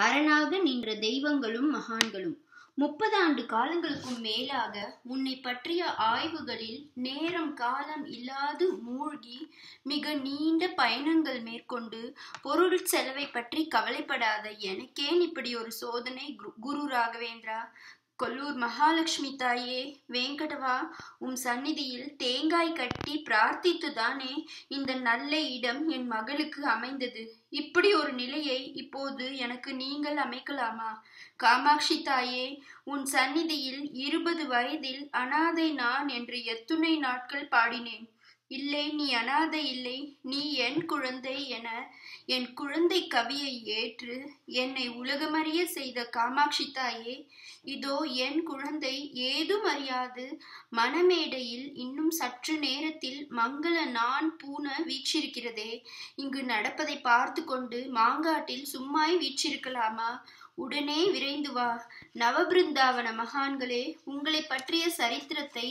அரணாக நின்ற தெய்வங்களும் மகான்களும் முப்பது ஆண்டு காலங்களுக்கும் மேலாக உன்னை பற்றிய ஆய்வுகளில் நேரம் காலம் இல்லாது மூழ்கி மிக நீண்ட பயணங்கள் மேற்கொண்டு பொருள் செலவை பற்றி கவலைப்படாத எனக்கேன் இப்படி ஒரு சோதனை குரு- குரு ராகவேந்திரா கொல்லூர் மகாலட்சுமி தாயே வேங்கடவா உம் சந்நிதியில் தேங்காய் கட்டி பிரார்த்தித்துதானே இந்த நல்ல இடம் என் மகளுக்கு அமைந்தது இப்படி ஒரு நிலையை இப்போது எனக்கு நீங்கள் அமைக்கலாமா காமாட்சி தாயே உன் சந்நிதியில் இருபது வயதில் அனாதை நான் என்று எத்துணை நாட்கள் பாடினேன் இல்லை நீ அனாதை இல்லை நீ என் குழந்தை என என் குழந்தை கவியை ஏற்று என்னை உலகமறிய செய்த காமாட்சி தாயே இதோ என் குழந்தை ஏதும் அறியாது மணமேடையில் இன்னும் சற்று நேரத்தில் மங்கள நான் பூன வீற்றிருக்கிறதே இங்கு நடப்பதை பார்த்து கொண்டு மாங்காட்டில் சும்மாய் வீற்றிருக்கலாமா உடனே விரைந்து வா நவபிருந்தாவன மகான்களே உங்களை பற்றிய சரித்திரத்தை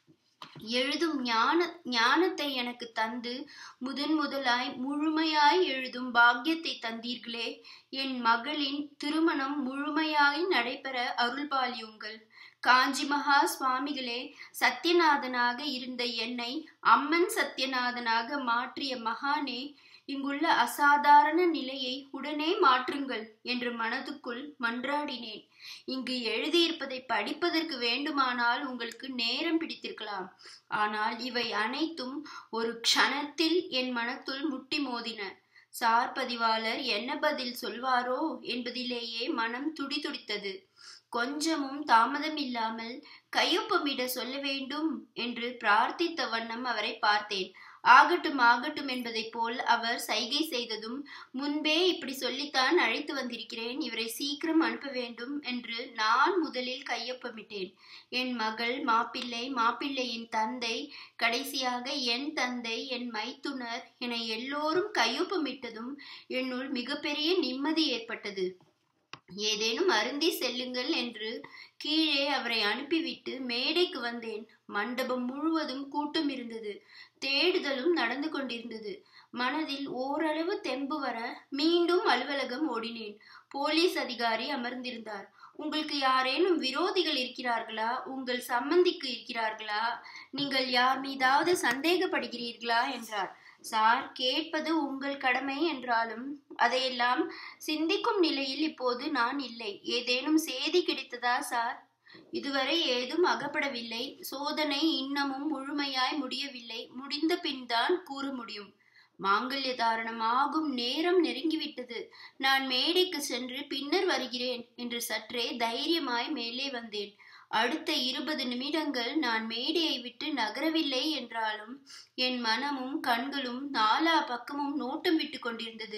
எழுதும் ஞான ஞானத்தை எனக்கு தந்து முதன் முதலாய் முழுமையாய் எழுதும் பாக்கியத்தை தந்தீர்களே என் மகளின் திருமணம் முழுமையாய் நடைபெற அருள்பாலியுங்கள் காஞ்சி மகா சுவாமிகளே சத்யநாதனாக இருந்த என்னை அம்மன் சத்யநாதனாக மாற்றிய மகானே இங்குள்ள அசாதாரண நிலையை உடனே மாற்றுங்கள் என்று மனதுக்குள் மன்றாடினேன் இங்கு எழுதியிருப்பதை படிப்பதற்கு வேண்டுமானால் உங்களுக்கு நேரம் பிடித்திருக்கலாம் ஆனால் இவை அனைத்தும் ஒரு க்ஷணத்தில் என் மனத்துள் முட்டி மோதின சார் பதிவாளர் என்ன பதில் சொல்வாரோ என்பதிலேயே மனம் துடிதுடித்தது கொஞ்சமும் தாமதமில்லாமல் கையொப்பமிட சொல்ல வேண்டும் என்று பிரார்த்தித்த வண்ணம் அவரை பார்த்தேன் ஆகட்டும் ஆகட்டும் என்பதைப் போல் அவர் சைகை செய்ததும் முன்பே இப்படி சொல்லித்தான் அழைத்து வந்திருக்கிறேன் இவரை சீக்கிரம் அனுப்ப வேண்டும் என்று நான் முதலில் கையொப்பமிட்டேன் என் மகள் மாப்பிள்ளை மாப்பிள்ளையின் தந்தை கடைசியாக என் தந்தை என் மைத்துனர் என எல்லோரும் கையொப்பமிட்டதும் என்னுள் மிகப்பெரிய நிம்மதி ஏற்பட்டது ஏதேனும் அருந்தி செல்லுங்கள் என்று கீழே அவரை அனுப்பிவிட்டு மேடைக்கு வந்தேன் மண்டபம் முழுவதும் கூட்டம் இருந்தது தேடுதலும் நடந்து கொண்டிருந்தது மனதில் ஓரளவு தெம்பு வர மீண்டும் அலுவலகம் ஓடினேன் போலீஸ் அதிகாரி அமர்ந்திருந்தார் உங்களுக்கு யாரேனும் விரோதிகள் இருக்கிறார்களா உங்கள் சம்பந்திக்கு இருக்கிறார்களா நீங்கள் யார் மீதாவது சந்தேகப்படுகிறீர்களா என்றார் சார் கேட்பது உங்கள் கடமை என்றாலும் அதையெல்லாம் சிந்திக்கும் நிலையில் இப்போது நான் இல்லை ஏதேனும் செய்தி கிடைத்ததா சார் இதுவரை ஏதும் அகப்படவில்லை சோதனை இன்னமும் முழுமையாய் முடியவில்லை முடிந்த பின் தான் கூற முடியும் மாங்கல்ய தாரணம் ஆகும் நேரம் நெருங்கிவிட்டது நான் மேடைக்கு சென்று பின்னர் வருகிறேன் என்று சற்றே தைரியமாய் மேலே வந்தேன் அடுத்த இருபது நிமிடங்கள் நான் மேடையை விட்டு நகரவில்லை என்றாலும் என் மனமும் கண்களும் நாலா பக்கமும் நோட்டம் விட்டு கொண்டிருந்தது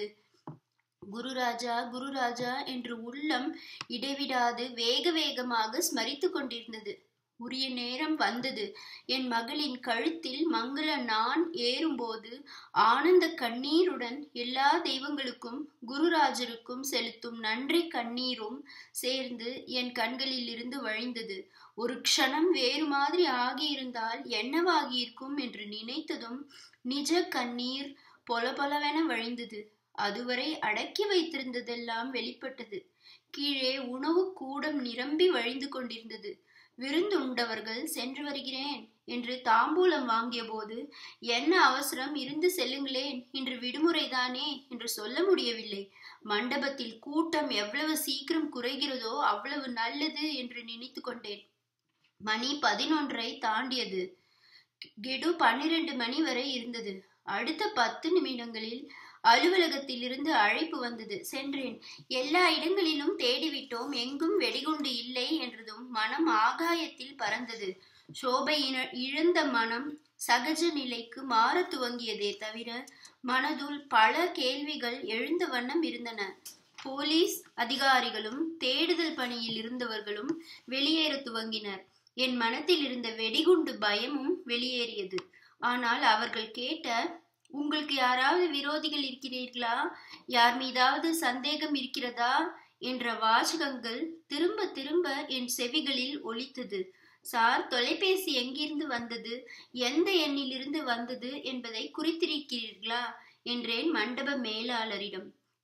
குருராஜா குருராஜா என்று உள்ளம் இடைவிடாது வேக வேகமாக ஸ்மரித்து கொண்டிருந்தது உரிய நேரம் வந்தது என் மகளின் கழுத்தில் மங்கள நான் ஏறும்போது ஆனந்த கண்ணீருடன் எல்லா தெய்வங்களுக்கும் குருராஜருக்கும் செலுத்தும் நன்றி கண்ணீரும் சேர்ந்து என் கண்களில் இருந்து வழிந்தது ஒரு க்ஷணம் வேறு மாதிரி ஆகியிருந்தால் என்னவாகியிருக்கும் என்று நினைத்ததும் நிஜ கண்ணீர் பொலபொலவென வழிந்தது அதுவரை அடக்கி வைத்திருந்ததெல்லாம் வெளிப்பட்டது கீழே உணவு கூடம் நிரம்பி வழிந்து கொண்டிருந்தது விருந்துண்டவர்கள் சென்று வருகிறேன் என்று தாம்பூலம் வாங்கிய போது என்ன அவசரம் இருந்து செல்லுங்களேன் இன்று விடுமுறைதானே என்று சொல்ல முடியவில்லை மண்டபத்தில் கூட்டம் எவ்வளவு சீக்கிரம் குறைகிறதோ அவ்வளவு நல்லது என்று நினைத்து கொண்டேன் மணி பதினொன்றை தாண்டியது கெடு பன்னிரண்டு மணி வரை இருந்தது அடுத்த பத்து நிமிடங்களில் அலுவலகத்திலிருந்து அழைப்பு வந்தது சென்றேன் எல்லா இடங்களிலும் தேடிவிட்டோம் எங்கும் வெடிகுண்டு இல்லை என்றதும் மனம் ஆகாயத்தில் பறந்தது சோபை இன- இழந்த மனம் சகஜ நிலைக்கு மாற துவங்கியதே தவிர மனதுள் பல கேள்விகள் எழுந்த வண்ணம் இருந்தன போலீஸ் அதிகாரிகளும் தேடுதல் பணியில் இருந்தவர்களும் வெளியேற துவங்கினர் என் மனத்தில் இருந்த வெடிகுண்டு பயமும் வெளியேறியது ஆனால் அவர்கள் கேட்ட உங்களுக்கு யாராவது விரோதிகள் இருக்கிறீர்களா யார் மீதாவது சந்தேகம் இருக்கிறதா என்ற வாசகங்கள் திரும்ப திரும்ப என் செவிகளில் ஒலித்தது சார் தொலைபேசி எங்கிருந்து வந்தது எந்த எண்ணிலிருந்து வந்தது என்பதை குறித்திருக்கிறீர்களா என்றேன் மண்டப மேலாளரிடம்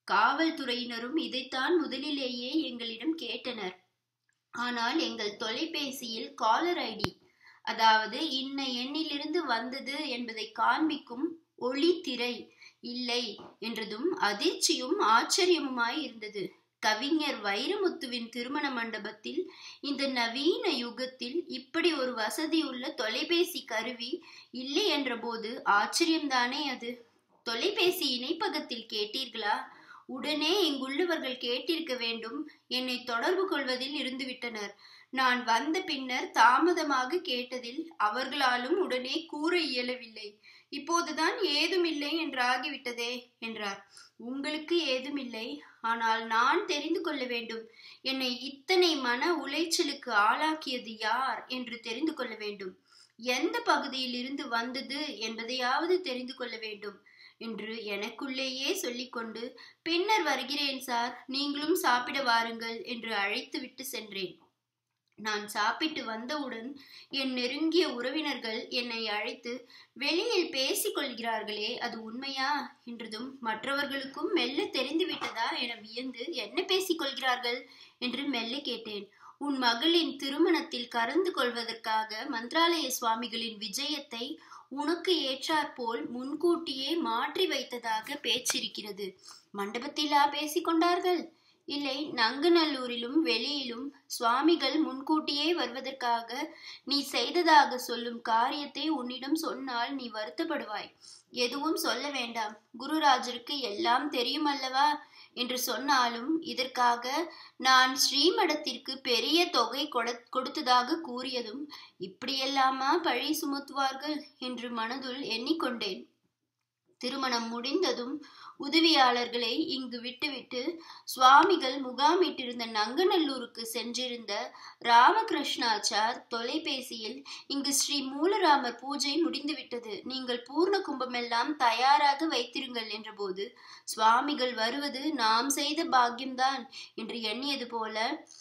காவல்துறையினரும் இதைத்தான் முதலிலேயே எங்களிடம் கேட்டனர் ஆனால் எங்கள் தொலைபேசியில் காலர் ஐடி அதாவது இன்ன எண்ணிலிருந்து வந்தது என்பதை காண்பிக்கும் ஒளி திரை இல்லை என்றதும் அதிர்ச்சியும் ஆச்சரியமுமாய் இருந்தது கவிஞர் வைரமுத்துவின் திருமண மண்டபத்தில் இந்த நவீன யுகத்தில் இப்படி ஒரு வசதியுள்ள தொலைபேசி கருவி இல்லை என்றபோது ஆச்சரியம்தானே அது தொலைபேசி இணைப்பகத்தில் கேட்டீர்களா உடனே இங்குள்ளவர்கள் கேட்டிருக்க வேண்டும் என்னை தொடர்பு கொள்வதில் இருந்துவிட்டனர் நான் வந்த பின்னர் தாமதமாக கேட்டதில் அவர்களாலும் உடனே கூற இயலவில்லை இப்போதுதான் ஏதுமில்லை என்றாகிவிட்டதே என்றார் உங்களுக்கு ஏதுமில்லை ஆனால் நான் தெரிந்து கொள்ள வேண்டும் என்னை இத்தனை மன உளைச்சலுக்கு ஆளாக்கியது யார் என்று தெரிந்து கொள்ள வேண்டும் எந்த பகுதியில் இருந்து வந்தது என்பதையாவது தெரிந்து கொள்ள வேண்டும் என்று எனக்குள்ளேயே சொல்லிக்கொண்டு பின்னர் வருகிறேன் சார் நீங்களும் சாப்பிட வாருங்கள் என்று அழைத்து விட்டு சென்றேன் நான் சாப்பிட்டு வந்தவுடன் என் நெருங்கிய உறவினர்கள் என்னை அழைத்து வெளியில் பேசிக் கொள்கிறார்களே அது உண்மையா என்றதும் மற்றவர்களுக்கும் மெல்ல தெரிந்துவிட்டதா என வியந்து என்ன பேசிக் கொள்கிறார்கள் என்று மெல்ல கேட்டேன் உன் மகளின் திருமணத்தில் கலந்து கொள்வதற்காக மந்திராலய சுவாமிகளின் விஜயத்தை உனக்கு ஏற்றாற்போல் முன்கூட்டியே மாற்றி வைத்ததாக பேச்சிருக்கிறது மண்டபத்திலா பேசிக்கொண்டார்கள் இல்லை நங்குநல்லூரிலும் வெளியிலும் சுவாமிகள் முன்கூட்டியே வருவதற்காக நீ செய்ததாக சொல்லும் காரியத்தை உன்னிடம் சொன்னால் நீ வருத்தப்படுவாய் எதுவும் சொல்ல வேண்டாம் குருராஜருக்கு எல்லாம் தெரியும் அல்லவா என்று சொன்னாலும் இதற்காக நான் ஸ்ரீமடத்திற்கு பெரிய தொகை கொடுத்ததாக கூறியதும் இப்படியெல்லாமா பழி சுமத்துவார்கள் என்று மனதுள் எண்ணிக்கொண்டேன் திருமணம் முடிந்ததும் உதவியாளர்களை இங்கு விட்டுவிட்டு சுவாமிகள் முகாமிட்டிருந்த நங்கநல்லூருக்கு சென்றிருந்த ராமகிருஷ்ணாச்சார் தொலைபேசியில் இங்கு ஸ்ரீ மூலராமர் பூஜை முடிந்துவிட்டது நீங்கள் பூர்ண கும்பமெல்லாம் தயாராக வைத்திருங்கள் என்றபோது சுவாமிகள் வருவது நாம் செய்த பாக்கியம்தான் என்று எண்ணியது போல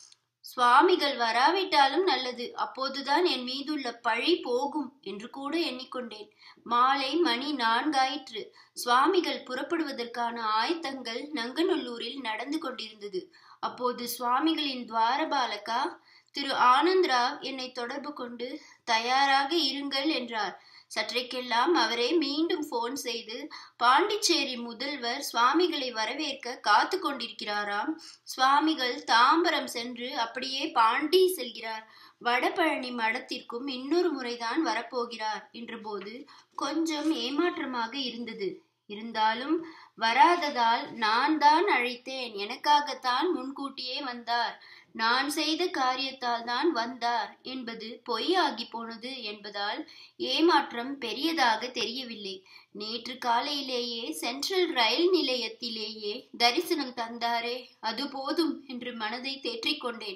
சுவாமிகள் வராவிட்டாலும் நல்லது அப்போதுதான் என் மீதுள்ள பழி போகும் என்று கூட எண்ணிக்கொண்டேன் மாலை மணி நான்காயிற்று சுவாமிகள் புறப்படுவதற்கான ஆயத்தங்கள் நங்கநல்லூரில் நடந்து கொண்டிருந்தது அப்போது சுவாமிகளின் துவாரபாலகா திரு ஆனந்த்ராவ் என்னை தொடர்பு கொண்டு தயாராக இருங்கள் என்றார் சற்றைக்கெல்லாம் அவரே மீண்டும் போன் செய்து பாண்டிச்சேரி முதல்வர் சுவாமிகளை வரவேற்க காத்து கொண்டிருக்கிறாராம் சுவாமிகள் தாம்பரம் சென்று அப்படியே பாண்டி செல்கிறார் வடபழனி மடத்திற்கும் இன்னொரு முறைதான் வரப்போகிறார் என்றபோது கொஞ்சம் ஏமாற்றமாக இருந்தது இருந்தாலும் வராததால் நான் தான் அழைத்தேன் எனக்காகத்தான் முன்கூட்டியே வந்தார் நான் செய்த காரியத்தால் தான் வந்தார் என்பது பொய்யாகி போனது என்பதால் ஏமாற்றம் பெரியதாக தெரியவில்லை நேற்று காலையிலேயே சென்ட்ரல் ரயில் நிலையத்திலேயே தரிசனம் தந்தாரே அது போதும் என்று மனதை தேற்றிக்கொண்டேன்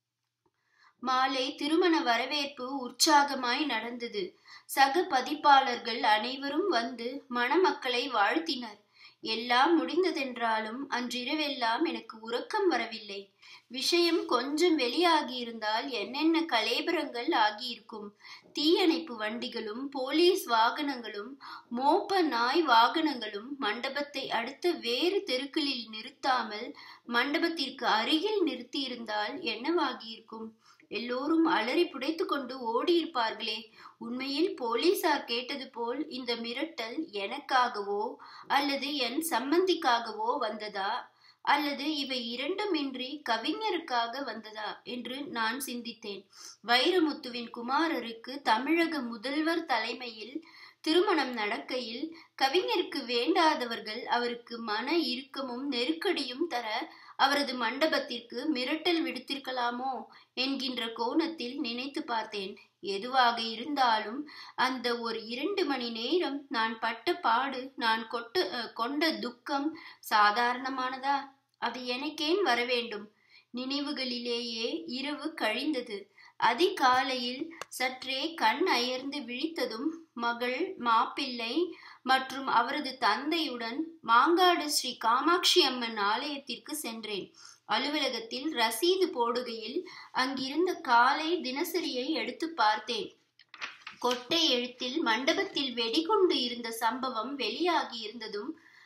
மாலை திருமண வரவேற்பு உற்சாகமாய் நடந்தது சக பதிப்பாளர்கள் அனைவரும் வந்து மணமக்களை வாழ்த்தினர் எல்லாம் முடிந்ததென்றாலும் அன்றிரவெல்லாம் எனக்கு உறக்கம் வரவில்லை விஷயம் கொஞ்சம் வெளியாகி இருந்தால் என்னென்ன கலேபரங்கள் ஆகியிருக்கும் தீயணைப்பு வண்டிகளும் போலீஸ் வாகனங்களும் மோப்ப நாய் வாகனங்களும் மண்டபத்தை அடுத்த வேறு தெருக்களில் நிறுத்தாமல் மண்டபத்திற்கு அருகில் நிறுத்தியிருந்தால் என்னவாகியிருக்கும் எல்லோரும் அலறி புடைத்து கொண்டு ஓடியிருப்பார்களே உண்மையில் போலீசார் கேட்டது போல் இந்த மிரட்டல் எனக்காகவோ அல்லது என் சம்பந்திக்காகவோ வந்ததா அல்லது இவை இரண்டுமின்றி கவிஞருக்காக வந்ததா என்று நான் சிந்தித்தேன் வைரமுத்துவின் குமாரருக்கு தமிழக முதல்வர் தலைமையில் திருமணம் நடக்கையில் கவிஞருக்கு வேண்டாதவர்கள் அவருக்கு மன இறுக்கமும் நெருக்கடியும் தர அவரது மண்டபத்திற்கு மிரட்டல் விடுத்திருக்கலாமோ என்கின்ற கோணத்தில் நினைத்து பார்த்தேன் எதுவாக இருந்தாலும் அந்த ஒரு இரண்டு மணி நேரம் நான் பட்ட பாடு நான் கொட்டு கொண்ட துக்கம் சாதாரணமானதா அது எனக்கேன் வர வேண்டும் நினைவுகளிலேயே இரவு கழிந்தது அதிகாலையில் சற்றே கண் அயர்ந்து விழித்ததும் மகள் மாப்பிள்ளை மற்றும் அவரது தந்தையுடன் மாங்காடு ஸ்ரீ காமாட்சி அம்மன் ஆலயத்திற்கு சென்றேன் அலுவலகத்தில் ரசீது போடுகையில் அங்கிருந்த காலை தினசரியை எடுத்து பார்த்தேன் கொட்டை எழுத்தில் மண்டபத்தில் வெடிகுண்டு இருந்த சம்பவம் வெளியாகி இருந்ததும்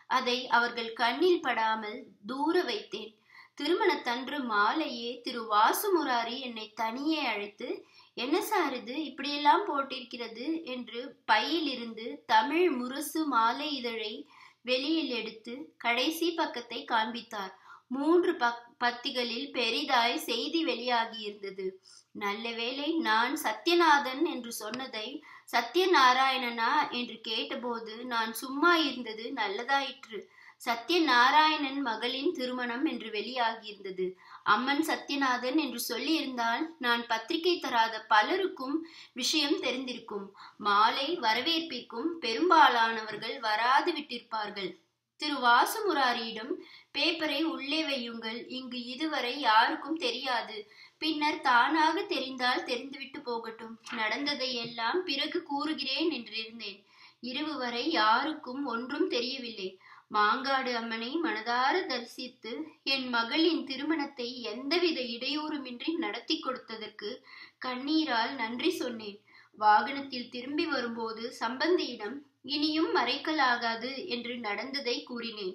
அதை அவர்கள் கண்ணில் படாமல் தூர வைத்தேன் திருமணத்தன்று மாலையே திரு வாசுமுராரி என்னை தனியே அழைத்து என்ன சார் இது இப்படியெல்லாம் போட்டிருக்கிறது என்று பையில் இருந்து தமிழ் முரசு மாலை இதழை வெளியில் எடுத்து கடைசி பக்கத்தை காண்பித்தார் மூன்று பக் பத்திகளில் பெரிதாய் செய்தி வெளியாகியிருந்தது நல்ல வேளை நான் சத்யநாதன் என்று சொன்னதை சத்யநாராயணனா என்று கேட்டபோது நான் சும்மா இருந்தது நல்லதாயிற்று சத்யநாராயணன் மகளின் திருமணம் என்று வெளியாகியிருந்தது அம்மன் சத்யநாதன் என்று சொல்லியிருந்தால் நான் பத்திரிகை தராத பலருக்கும் விஷயம் தெரிந்திருக்கும் மாலை வரவேற்பிற்கும் பெரும்பாலானவர்கள் வராது விட்டிருப்பார்கள் திரு வாசுமுராரியிடம் பேப்பரை உள்ளே வையுங்கள் இங்கு இதுவரை யாருக்கும் தெரியாது பின்னர் தானாக தெரிந்தால் தெரிந்துவிட்டு போகட்டும் நடந்ததை எல்லாம் பிறகு கூறுகிறேன் என்றிருந்தேன் இரவு வரை யாருக்கும் ஒன்றும் தெரியவில்லை மாங்காடு அம்மனை மனதார தரிசித்து என் மகளின் திருமணத்தை எந்தவித இடையூறுமின்றி நடத்தி கொடுத்ததற்கு கண்ணீரால் நன்றி சொன்னேன் வாகனத்தில் திரும்பி வரும்போது சம்பந்தியிடம் இனியும் மறைக்கலாகாது என்று நடந்ததை கூறினேன்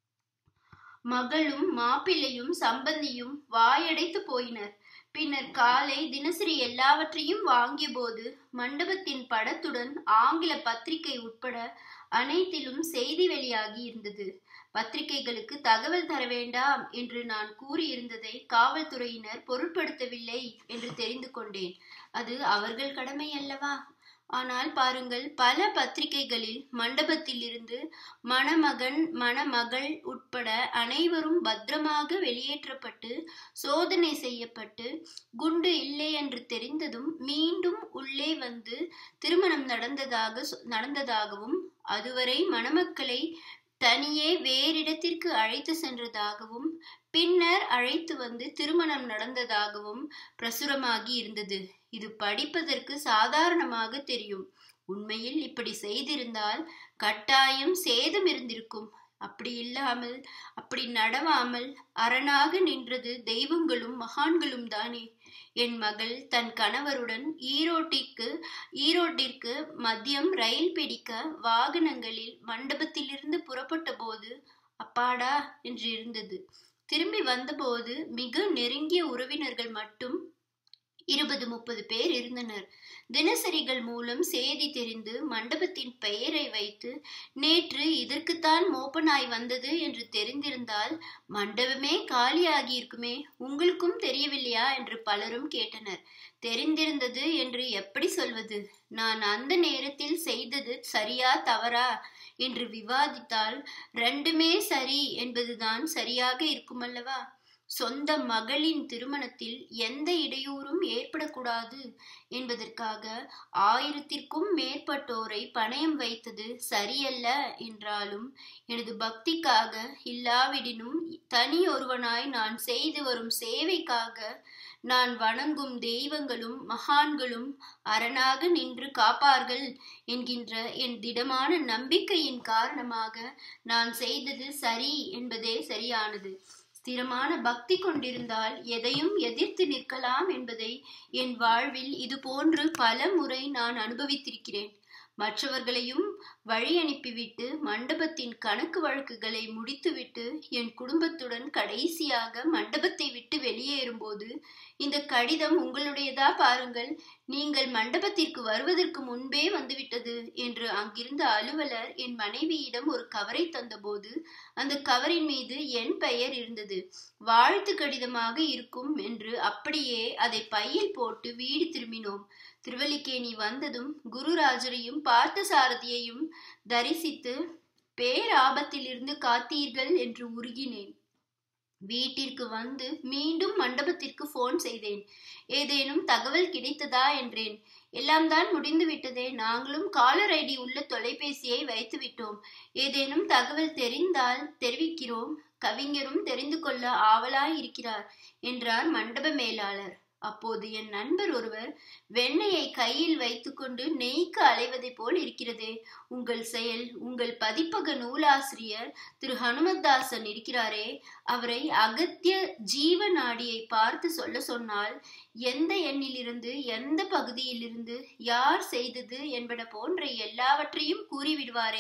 மகளும் மாப்பிள்ளையும் சம்பந்தியும் வாயடைத்து போயினர் பின்னர் காலை தினசரி எல்லாவற்றையும் வாங்கிய போது மண்டபத்தின் படத்துடன் ஆங்கில பத்திரிகை உட்பட அனைத்திலும் செய்தி வெளியாகி இருந்தது பத்திரிகைகளுக்கு தகவல் தர வேண்டாம் என்று நான் கூறியிருந்ததை காவல்துறையினர் பொருட்படுத்தவில்லை என்று தெரிந்து கொண்டேன் அது அவர்கள் கடமை அல்லவா ஆனால் பாருங்கள் பல பத்திரிகைகளில் மண்டபத்தில் இருந்து மணமகன் மணமகள் உட்பட அனைவரும் பத்திரமாக வெளியேற்றப்பட்டு சோதனை செய்யப்பட்டு குண்டு இல்லை என்று தெரிந்ததும் மீண்டும் உள்ளே வந்து திருமணம் நடந்ததாக நடந்ததாகவும் அதுவரை மணமக்களை தனியே வேறிடத்திற்கு அழைத்து சென்றதாகவும் பின்னர் அழைத்து வந்து திருமணம் நடந்ததாகவும் பிரசுரமாகி இருந்தது இது படிப்பதற்கு சாதாரணமாக தெரியும் உண்மையில் இப்படி செய்திருந்தால் கட்டாயம் சேதம் இருந்திருக்கும் அப்படி இல்லாமல் அப்படி நடவாமல் அரணாக நின்றது தெய்வங்களும் மகான்களும் தானே என் மகள் தன் கணவருடன் ஈரோட்டிற்கு ஈரோட்டிற்கு மதியம் ரயில் பிடிக்க வாகனங்களில் மண்டபத்திலிருந்து புறப்பட்ட போது அப்பாடா என்று இருந்தது திரும்பி வந்தபோது மிக நெருங்கிய உறவினர்கள் மட்டும் இருபது முப்பது பேர் இருந்தனர் தினசரிகள் மூலம் செய்தி தெரிந்து மண்டபத்தின் பெயரை வைத்து நேற்று இதற்குத்தான் மோப்பனாய் வந்தது என்று தெரிந்திருந்தால் மண்டபமே காலியாகி இருக்குமே உங்களுக்கும் தெரியவில்லையா என்று பலரும் கேட்டனர் தெரிந்திருந்தது என்று எப்படி சொல்வது நான் அந்த நேரத்தில் செய்தது சரியா தவறா என்று விவாதித்தால் ரெண்டுமே சரி என்பதுதான் சரியாக இருக்குமல்லவா சொந்த மகளின் திருமணத்தில் எந்த இடையூறும் ஏற்படக்கூடாது என்பதற்காக ஆயிரத்திற்கும் மேற்பட்டோரை பணயம் வைத்தது சரியல்ல என்றாலும் எனது பக்திக்காக இல்லாவிடினும் தனி ஒருவனாய் நான் செய்து வரும் சேவைக்காக நான் வணங்கும் தெய்வங்களும் மகான்களும் அரணாக நின்று காப்பார்கள் என்கின்ற என் திடமான நம்பிக்கையின் காரணமாக நான் செய்தது சரி என்பதே சரியானது ஸ்திரமான பக்தி கொண்டிருந்தால் எதையும் எதிர்த்து நிற்கலாம் என்பதை என் வாழ்வில் இது போன்று பல முறை நான் அனுபவித்திருக்கிறேன் மற்றவர்களையும் வழி அனுப்பிவிட்டு மண்டபத்தின் கணக்கு வழக்குகளை முடித்துவிட்டு என் குடும்பத்துடன் கடைசியாக மண்டபத்தை விட்டு வெளியேறும்போது இந்த கடிதம் உங்களுடையதா பாருங்கள் நீங்கள் மண்டபத்திற்கு வருவதற்கு முன்பே வந்துவிட்டது என்று அங்கிருந்த அலுவலர் என் மனைவியிடம் ஒரு கவரை தந்தபோது அந்த கவரின் மீது என் பெயர் இருந்தது வாழ்த்து கடிதமாக இருக்கும் என்று அப்படியே அதை பையில் போட்டு வீடு திரும்பினோம் திருவல்லிக்கேணி வந்ததும் குருராஜரையும் பார்த்த சாரதியையும் தரிசித்து பேராபத்திலிருந்து காத்தீர்கள் என்று உருகினேன் வீட்டிற்கு வந்து மீண்டும் மண்டபத்திற்கு போன் செய்தேன் ஏதேனும் தகவல் கிடைத்ததா என்றேன் எல்லாம் தான் முடிந்து விட்டதே நாங்களும் காலர் ஐடி உள்ள தொலைபேசியை வைத்து விட்டோம் ஏதேனும் தகவல் தெரிந்தால் தெரிவிக்கிறோம் கவிஞரும் தெரிந்து கொள்ள ஆவலாய் இருக்கிறார் என்றார் மண்டப மேலாளர் அப்போது என் நண்பர் ஒருவர் வெண்ணெயை கையில் வைத்துக்கொண்டு நெய்க்கு அலைவதை போல் இருக்கிறதே உங்கள் செயல் உங்கள் பதிப்பக நூலாசிரியர் திரு ஹனுமத்தாசன் இருக்கிறாரே அவரை அகத்திய ஜீவ நாடியை பார்த்து சொல்ல சொன்னால் எந்த எண்ணிலிருந்து எந்த பகுதியிலிருந்து யார் செய்தது என்பன போன்ற எல்லாவற்றையும் கூறிவிடுவாரே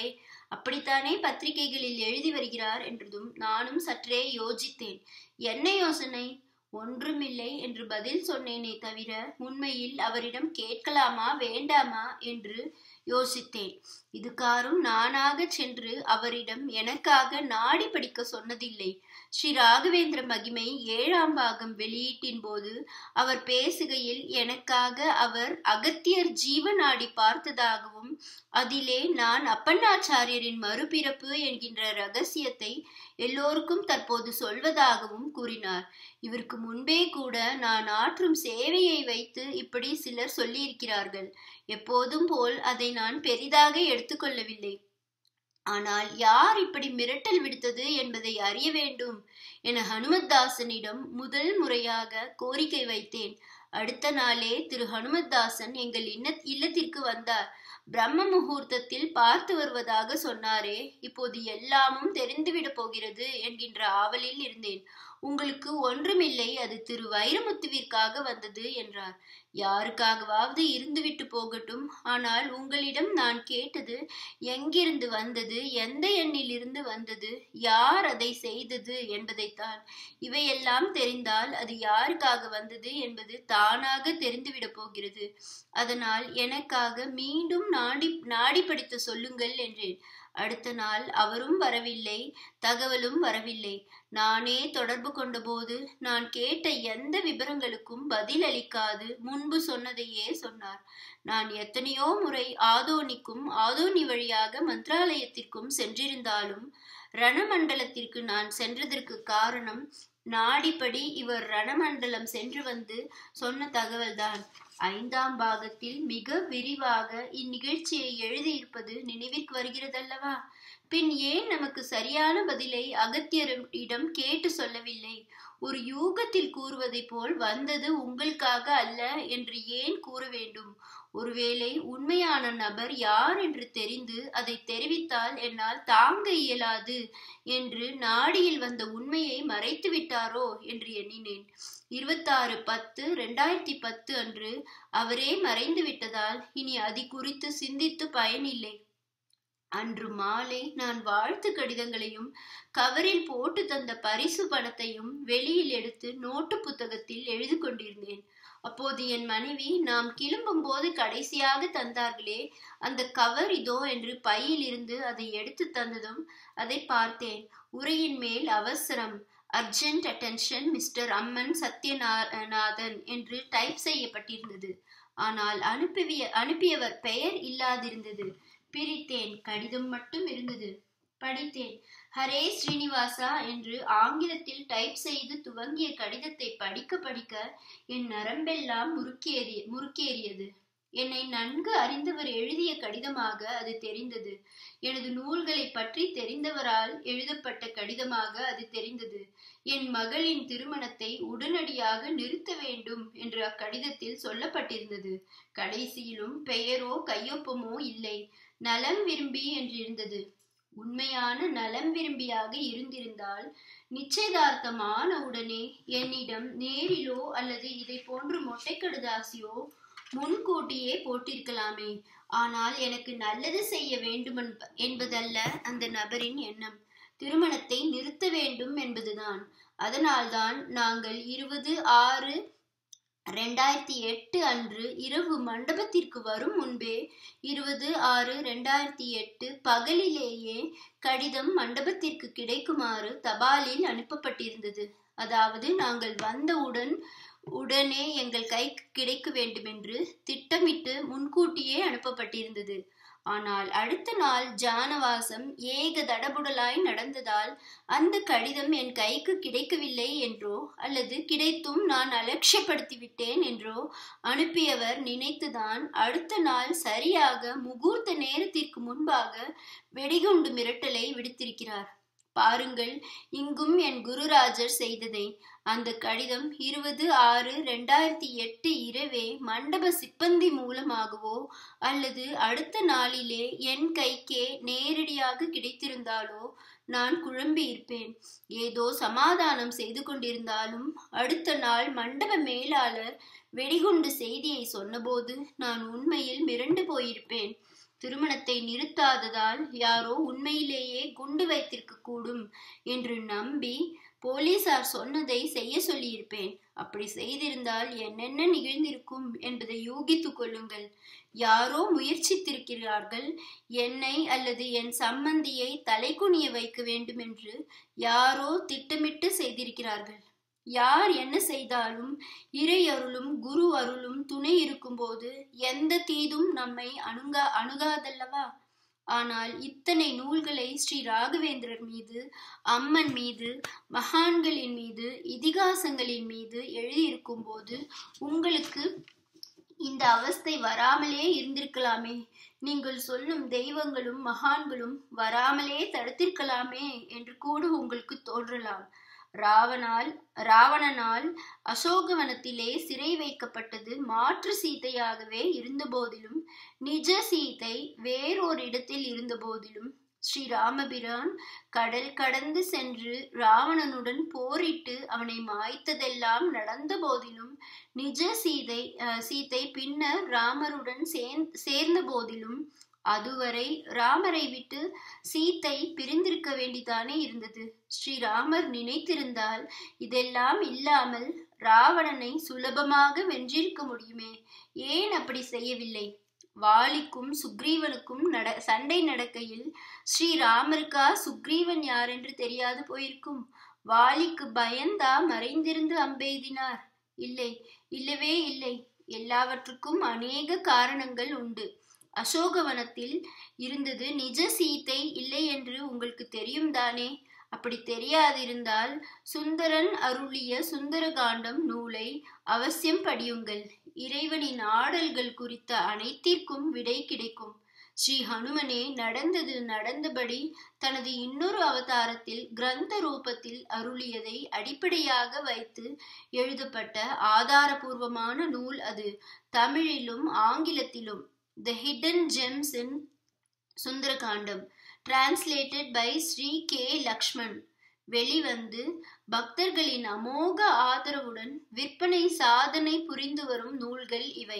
அப்படித்தானே பத்திரிகைகளில் எழுதி வருகிறார் என்றதும் நானும் சற்றே யோசித்தேன் என்ன யோசனை ஒன்றுமில்லை என்று பதில் சொன்னேனே தவிர உண்மையில் அவரிடம் கேட்கலாமா வேண்டாமா என்று யோசித்தேன் இதுகாரும் நானாக சென்று அவரிடம் எனக்காக நாடி படிக்க சொன்னதில்லை ஸ்ரீ ராகவேந்திர மகிமை ஏழாம் பாகம் வெளியீட்டின் போது அவர் பேசுகையில் எனக்காக அவர் அகத்தியர் ஜீவநாடி பார்த்ததாகவும் அதிலே நான் அப்பண்ணாச்சாரியரின் மறுபிறப்பு என்கின்ற ரகசியத்தை எல்லோருக்கும் தற்போது சொல்வதாகவும் கூறினார் இவருக்கு முன்பே கூட நான் ஆற்றும் சேவையை வைத்து இப்படி சிலர் சொல்லியிருக்கிறார்கள் எப்போதும் போல் அதை நான் பெரிதாக எடுத்துக்கொள்ளவில்லை ஆனால் யார் இப்படி மிரட்டல் விடுத்தது என்பதை அறிய வேண்டும் என ஹனுமத்தாசனிடம் முதல் முறையாக கோரிக்கை வைத்தேன் அடுத்த நாளே திரு ஹனுமத்தாசன் எங்கள் இன்ன இல்லத்திற்கு வந்தார் பிரம்ம முகூர்த்தத்தில் பார்த்து வருவதாக சொன்னாரே இப்போது எல்லாமும் தெரிந்துவிடப் போகிறது என்கின்ற ஆவலில் இருந்தேன் உங்களுக்கு ஒன்றுமில்லை அது திரு வைரமுத்துவிற்காக வந்தது என்றார் யாருக்காகவாவது இருந்துவிட்டு போகட்டும் ஆனால் உங்களிடம் நான் கேட்டது எங்கிருந்து வந்தது எந்த எண்ணிலிருந்து வந்தது யார் அதை செய்தது என்பதைத்தான் இவையெல்லாம் தெரிந்தால் அது யாருக்காக வந்தது என்பது தானாக தெரிந்துவிடப் போகிறது அதனால் எனக்காக மீண்டும் நாடி நாடி படித்து சொல்லுங்கள் என்றேன் அடுத்த நாள் அவரும் வரவில்லை தகவலும் வரவில்லை நானே தொடர்பு கொண்டபோது நான் கேட்ட எந்த விவரங்களுக்கும் பதில் அளிக்காது முன்பு சொன்னதையே சொன்னார் நான் எத்தனையோ முறை ஆதோனிக்கும் ஆதோனி வழியாக மந்திராலயத்திற்கும் சென்றிருந்தாலும் ரணமண்டலத்திற்கு நான் சென்றதற்கு காரணம் நாடிப்படி இவர் ரணமண்டலம் சென்று வந்து சொன்ன தகவல்தான் ஐந்தாம் பாகத்தில் மிக விரிவாக இந்நிகழ்ச்சியை எழுதியிருப்பது நினைவிற்கு வருகிறதல்லவா பின் ஏன் நமக்கு சரியான பதிலை அகத்தியரிடம் கேட்டு சொல்லவில்லை ஒரு யூகத்தில் கூறுவதை போல் வந்தது உங்களுக்காக அல்ல என்று ஏன் கூற வேண்டும் ஒருவேளை உண்மையான நபர் யார் என்று தெரிந்து அதை தெரிவித்தால் என்னால் தாங்க இயலாது என்று நாடியில் வந்த உண்மையை மறைத்து விட்டாரோ என்று எண்ணினேன் இருபத்தாறு பத்து ரெண்டாயிரத்தி பத்து அன்று அவரே மறைந்து விட்டதால் இனி அது குறித்து சிந்தித்து பயனில்லை அன்று மாலை நான் வாழ்த்து கடிதங்களையும் கவரில் போட்டு தந்த பரிசு பணத்தையும் வெளியில் எடுத்து நோட்டு புத்தகத்தில் எழுதி கொண்டிருந்தேன் அப்போது என் மனைவி நாம் கிளம்பும் போது கடைசியாக தந்தார்களே அந்த கவர் இதோ என்று பையில் இருந்து அதை எடுத்து தந்ததும் அதை பார்த்தேன் உரையின் மேல் அவசரம் urgent attention mister Amman Sathyanathan என்று டைப் செய்யப்பட்டிருந்தது ஆனால் அனுப்பிய அனுப்பியவர் பெயர் இல்லாதிருந்தது பிரித்தேன் கடிதம் மட்டும் இருந்தது படித்தேன் ஹரே ஸ்ரீனிவாசா என்று ஆங்கிலத்தில் டைப் செய்து துவங்கிய கடிதத்தை படிக்க படிக்க என் நரம்பெல்லாம் முறுக்கேறிய முறுக்கேறியது என்னை நன்கு அறிந்தவர் எழுதிய கடிதமாக அது தெரிந்தது எனது நூல்களை பற்றி தெரிந்தவரால் எழுதப்பட்ட கடிதமாக அது தெரிந்தது என் மகளின் திருமணத்தை உடனடியாக நிறுத்த வேண்டும் என்று அக்கடிதத்தில் சொல்லப்பட்டிருந்தது கடைசியிலும் பெயரோ கையொப்பமோ இல்லை நலம் விரும்பி என்றிருந்தது உண்மையான நலம் விரும்பியாக இருந்திருந்தால் நிச்சயதார்த்தமான உடனே என்னிடம் நேரிலோ அல்லது இதை போன்று மொட்டை கடுதாசியோ முன்கூட்டியே போட்டிருக்கலாமே ஆனால் எனக்கு நல்லது செய்ய வேண்டும் என்பதல்ல அந்த நபரின் எண்ணம் திருமணத்தை நிறுத்த வேண்டும் என்பதுதான் அதனால்தான் நாங்கள் இருபது ஆறு ரெண்டாயிரத்தி எட்டு அன்று இரவு மண்டபத்திற்கு வரும் முன்பே இருபது ஆறு ரெண்டாயிரத்தி எட்டு பகலிலேயே கடிதம் மண்டபத்திற்கு கிடைக்குமாறு தபாலில் அனுப்பப்பட்டிருந்தது அதாவது நாங்கள் வந்தவுடன் உடனே எங்கள் கைக்கு கிடைக்க வேண்டுமென்று திட்டமிட்டு முன்கூட்டியே அனுப்பப்பட்டிருந்தது ஆனால் அடுத்த நாள் ஜானவாசம் ஏக தடபுடலாய் நடந்ததால் அந்த கடிதம் என் கைக்கு கிடைக்கவில்லை என்றோ அல்லது கிடைத்தும் நான் அலட்சியப்படுத்தி விட்டேன் என்றோ அனுப்பியவர் நினைத்துதான் அடுத்த நாள் சரியாக முகூர்த்த நேரத்திற்கு முன்பாக வெடிகுண்டு மிரட்டலை விடுத்திருக்கிறார் பாருங்கள் இங்கும் என் குருராஜர் செய்ததை அந்த கடிதம் இருபது ஆறு ரெண்டாயிரத்தி எட்டு இரவே மண்டப சிப்பந்தி மூலமாகவோ அல்லது அடுத்த நாளிலே என் கைக்கே நேரடியாக கிடைத்திருந்தாலோ நான் குழம்பி இருப்பேன் ஏதோ சமாதானம் செய்து கொண்டிருந்தாலும் அடுத்த நாள் மண்டப மேலாளர் வெடிகுண்டு செய்தியை சொன்னபோது நான் உண்மையில் மிரண்டு போயிருப்பேன் திருமணத்தை நிறுத்தாததால் யாரோ உண்மையிலேயே குண்டு வைத்திருக்க கூடும் என்று நம்பி போலீசார் சொன்னதை செய்ய சொல்லியிருப்பேன் அப்படி செய்திருந்தால் என்னென்ன நிகழ்ந்திருக்கும் என்பதை யூகித்துக் கொள்ளுங்கள் யாரோ முயற்சித்திருக்கிறார்கள் என்னை அல்லது என் சம்மந்தியை தலைகுனிய வைக்க வேண்டும் என்று யாரோ திட்டமிட்டு செய்திருக்கிறார்கள் யார் என்ன செய்தாலும் இறை அருளும் குரு அருளும் துணை இருக்கும்போது எந்த தீதும் நம்மை அணுகா அணுகாதல்லவா ஆனால் இத்தனை நூல்களை ஸ்ரீ ராகவேந்திரர் மீது அம்மன் மீது மகான்களின் மீது இதிகாசங்களின் மீது எழுதியிருக்கும் போது உங்களுக்கு இந்த அவஸ்தை வராமலே இருந்திருக்கலாமே நீங்கள் சொல்லும் தெய்வங்களும் மகான்களும் வராமலே தடுத்திருக்கலாமே என்று கூட உங்களுக்கு தோன்றலாம் ராவனால் ராவணனால் அசோகவனத்திலே சிறை வைக்கப்பட்டது மாற்று சீதையாகவே இருந்த போதிலும் நிஜ சீதை வேறொரு இடத்தில் இருந்த போதிலும் ஸ்ரீ ராமபிரான் கடல் கடந்து சென்று ராவணனுடன் போரிட்டு அவனை மாய்த்ததெல்லாம் நடந்த போதிலும் நிஜ சீதை சீதை பின்னர் ராமருடன் சேர்ந்த போதிலும் அதுவரை ராமரை விட்டு சீத்தை பிரிந்திருக்க வேண்டிதானே இருந்தது ஸ்ரீராமர் நினைத்திருந்தால் இதெல்லாம் இல்லாமல் ராவணனை சுலபமாக வென்றிருக்க முடியுமே ஏன் அப்படி செய்யவில்லை வாலிக்கும் சுக்ரீவனுக்கும் நட சண்டை நடக்கையில் ஸ்ரீராமருக்கா சுக்ரீவன் யார் என்று தெரியாது போயிருக்கும் வாலிக்கு பயந்தா மறைந்திருந்து அம்பெய்தினார் இல்லை இல்லவே இல்லை எல்லாவற்றுக்கும் அநேக காரணங்கள் உண்டு அசோகவனத்தில் இருந்தது நிஜ சீத்தை இல்லை என்று உங்களுக்கு தெரியும் தானே அப்படி தெரியாதிருந்தால் சுந்தரன் அருளிய சுந்தரகாண்டம் நூலை அவசியம் படியுங்கள் இறைவனின் ஆடல்கள் குறித்த அனைத்திற்கும் விடை கிடைக்கும் ஸ்ரீ ஹனுமனே நடந்தது நடந்தபடி தனது இன்னொரு அவதாரத்தில் கிரந்த ரூபத்தில் அருளியதை அடிப்படையாக வைத்து எழுதப்பட்ட ஆதாரபூர்வமான நூல் அது தமிழிலும் ஆங்கிலத்திலும் the hidden gems in Sundarakandam translated by Shri K Lakshman வெளிவந்து பக்தர்களின் அமோக ஆதரவுடன் விற்பனை சாதனை புரிந்து வரும் நூல்கள் இவை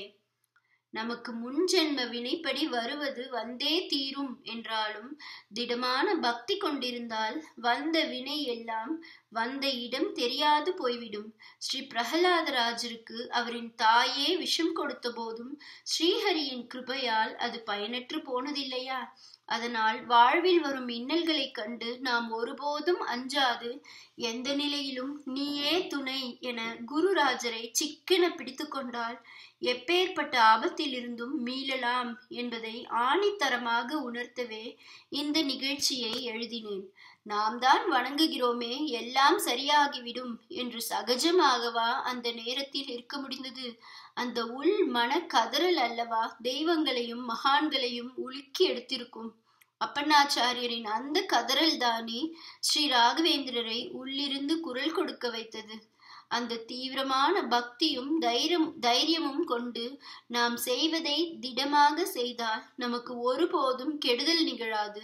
நமக்கு முன்ஜென்ம வினைப்படி வருவது வந்தே தீரும் என்றாலும் திடமான பக்தி கொண்டிருந்தால் வந்த வினை எல்லாம் வந்த இடம் தெரியாது போய்விடும் ஸ்ரீ பிரகலாதராஜருக்கு அவரின் தாயே விஷம் கொடுத்த போதும் ஸ்ரீஹரியின் கிருபையால் அது பயனற்று போனதில்லையா அதனால் வாழ்வில் வரும் இன்னல்களைக் கண்டு நாம் ஒருபோதும் அஞ்சாது எந்த நிலையிலும் நீயே துணை என குருராஜரை சிக்கென பிடித்து கொண்டால் எப்பேற்பட்ட ஆபத்திலிருந்தும் மீளலாம் என்பதை ஆணித்தரமாக உணர்த்தவே இந்த நிகழ்ச்சியை எழுதினேன் நாம் தான் வணங்குகிறோமே எல்லாம் சரியாகிவிடும் என்று சகஜமாகவா அந்த நேரத்தில் இருக்க முடிந்தது அந்த உள் மன கதறல் அல்லவா தெய்வங்களையும் மகான்களையும் உலுக்கி எடுத்திருக்கும் அப்பண்ணாச்சாரியரின் அந்த கதறல் தானே ஸ்ரீ ராகவேந்திரரை உள்ளிருந்து குரல் கொடுக்க வைத்தது அந்த தீவிரமான பக்தியும் தைரியம் தைரியமும் கொண்டு நாம் செய்வதை திடமாக செய்தால் நமக்கு ஒருபோதும் கெடுதல் நிகழாது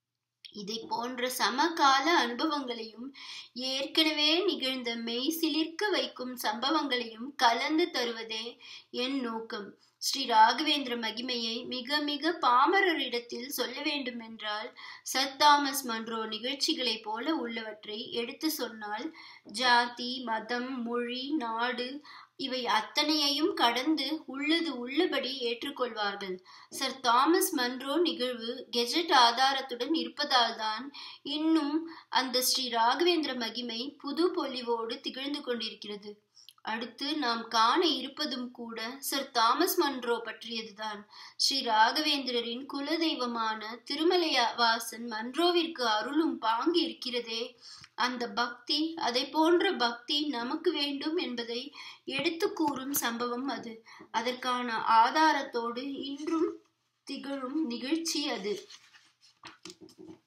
இதை போன்ற சமகால அனுபவங்களையும் ஏற்கனவே நிகழ்ந்த மெய் சிலிர்க்க வைக்கும் சம்பவங்களையும் கலந்து தருவதே என் நோக்கம் ஸ்ரீ ராகவேந்திர மகிமையை மிக மிக பாமரரிடத்தில் சொல்ல வேண்டுமென்றால் சர் தாமஸ் மன்றோ நிகழ்ச்சிகளைப் போல உள்ளவற்றை எடுத்து சொன்னால் ஜாதி மதம் மொழி நாடு இவை அத்தனையையும் கடந்து உள்ளது உள்ளபடி ஏற்றுக்கொள்வார்கள் சர் தாமஸ் மன்றோ நிகழ்வு கெஜெட் ஆதாரத்துடன் இருப்பதால் தான் இன்னும் அந்த ஸ்ரீ ராகவேந்திர மகிமை புது பொலிவோடு திகழ்ந்து கொண்டிருக்கிறது அடுத்து நாம் காண இருப்பதும் கூட சர் தாமஸ் மன்றோ பற்றியதுதான் ஸ்ரீ ராகவேந்திரரின் குலதெய்வமான திருமலைவாசன் மன்றோவிற்கு அருளும் பாங்கு இருக்கிறதே அந்த பக்தி அதை போன்ற பக்தி நமக்கு வேண்டும் என்பதை எடுத்து கூறும் சம்பவம் அது அதற்கான ஆதாரத்தோடு இன்றும் திகழும் நிகழ்ச்சி அது